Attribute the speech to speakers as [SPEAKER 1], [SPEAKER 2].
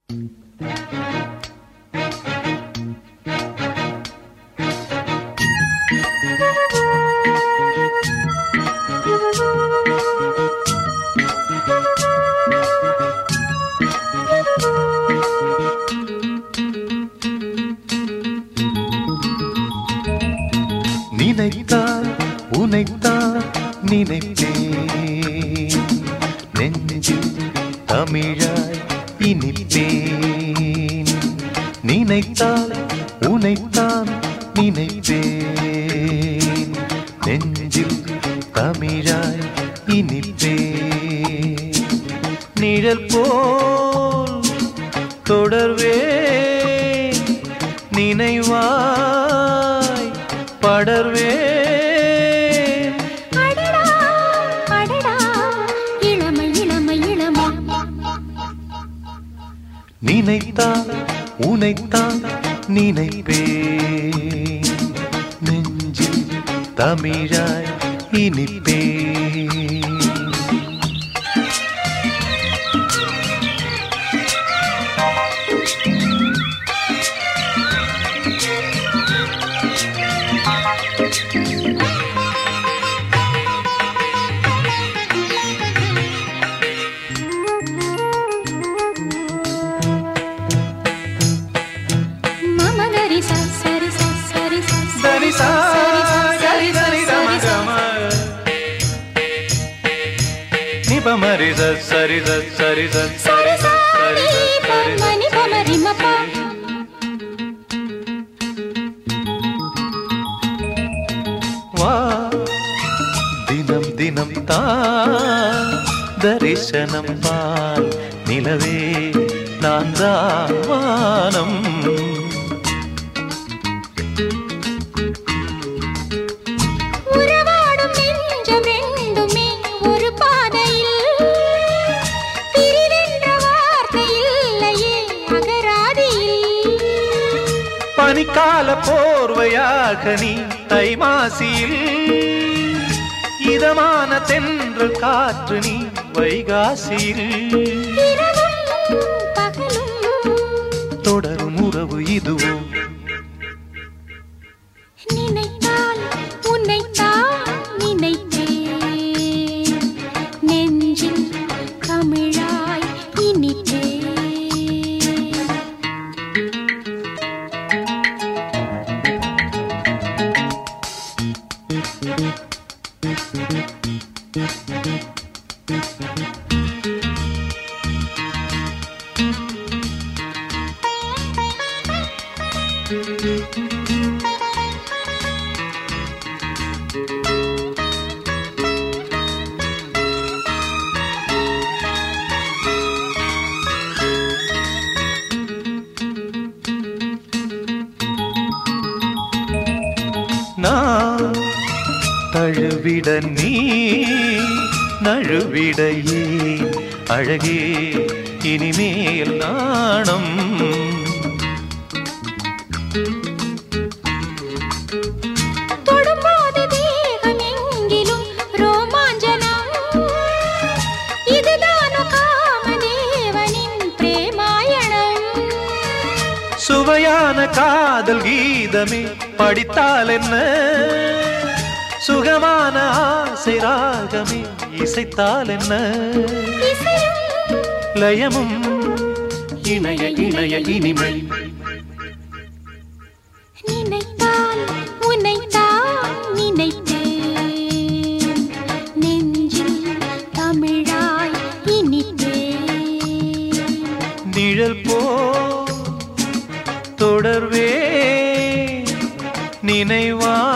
[SPEAKER 1] நினைத்தால் உனைத்தான் நினைப்பேன் நெஞ்சில் தமிழாய் இனிப்பேன் நினைத்தால் உனைத்தான் நினைப்பேன் நெஞ்சில் தமிழாய் இனிப்பேன் நிழல் போல் தொடர்வேன் நினைவாய் படர்வேன்
[SPEAKER 2] அடடா அடடா இளமை இளமை இளமை
[SPEAKER 1] நினைத்தால் உனைத்தான் நினைப்பேன் நெஞ்சில் தமிழாய் இனிப்பேன்
[SPEAKER 2] மமகரி ச சரி ச சரி ச
[SPEAKER 1] சரி சா, சரி சரி ரம கம. நிபமரி ச, சரி ச, சரி ச, சரி ச, சரி ச, சரி ச.
[SPEAKER 2] மணி பமரி மப்பா
[SPEAKER 1] வா தினம் தினம் தான் தரிசனம் பால் நிலவே நான் தான் வானம்
[SPEAKER 2] உறவாடும் நெஞ்சம் ரெண்டுமே ஒரு பாதையில் பிரிவென்ற வார்த்தை இல்லையே அகராதியில்
[SPEAKER 1] பனிக்கால போர்வையாக நீ தைமாசியில் இதமான தென்றல் காற்று நீ வைகாசியில்
[SPEAKER 2] இரவும் பகலும்
[SPEAKER 1] தொடரும் உறவு இதுவோ
[SPEAKER 2] நினைத்தால் உன்னைத்தான் நினைத்தேன் நெஞ்சில் தமிழாய் இனித்தேன்
[SPEAKER 1] நான் தழுவிட நீ நழுவிட ஏன் அழகே இனிமேல் நாணம்
[SPEAKER 2] தொடும்போது தேகம் எங்கிலும் ரோமாஞ்சனம் இதுதானோ காமதேவனின் பிரேமாயணம்
[SPEAKER 1] சுவையான காதல் கீதமே படித்தால் என்ன சுகமான ஆசை ராகமே இசைத்தால் என்ன
[SPEAKER 2] இசையும்
[SPEAKER 1] லயமும் இணைய இணைய இனிமை
[SPEAKER 2] நினைத்தால் உன்னைத்தான் நினைத்தேன் நெஞ்சில் தமிழாய் இனித்தேன்
[SPEAKER 1] நிழல் போ தொடர்வே நினைவா